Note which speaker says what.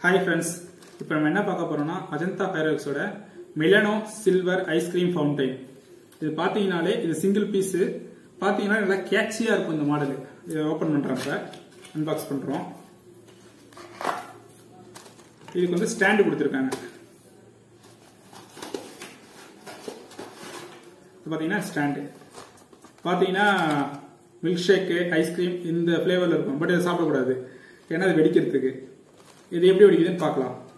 Speaker 1: hi friends இப்போ நம்ம என்ன பார்க்க போறோம்னா அஜந்தா ஃபைரோக்ஸோட மிலனோ சில்வர் ஐஸ்கிரீம் ஃபவுண்டைன் இது பார்த்தீங்கனாலே இது சிங்கிள் பீஸு பார்த்தீங்கன்னா நல்லா கேட்சியாக இருக்கும் இந்த மாடல் இதை ஓப்பன் பண்ணுறப்ப அன்பாக்ஸ் பண்ணுறோம் இதுக்கு வந்து ஸ்டாண்டு கொடுத்துருக்காங்க இது பார்த்தீங்கன்னா ஸ்டாண்டு பார்த்தீங்கன்னா மில்க் ஷேக்கு ஐஸ்கிரீம் இந்த ஃப்ளேவரில் இருக்கும் பட் இதை சாப்பிடக்கூடாது ஏன்னா அது வெடிக்கிறதுக்கு இது எப்படி வெடிக்குதுன்னு பார்க்கலாம்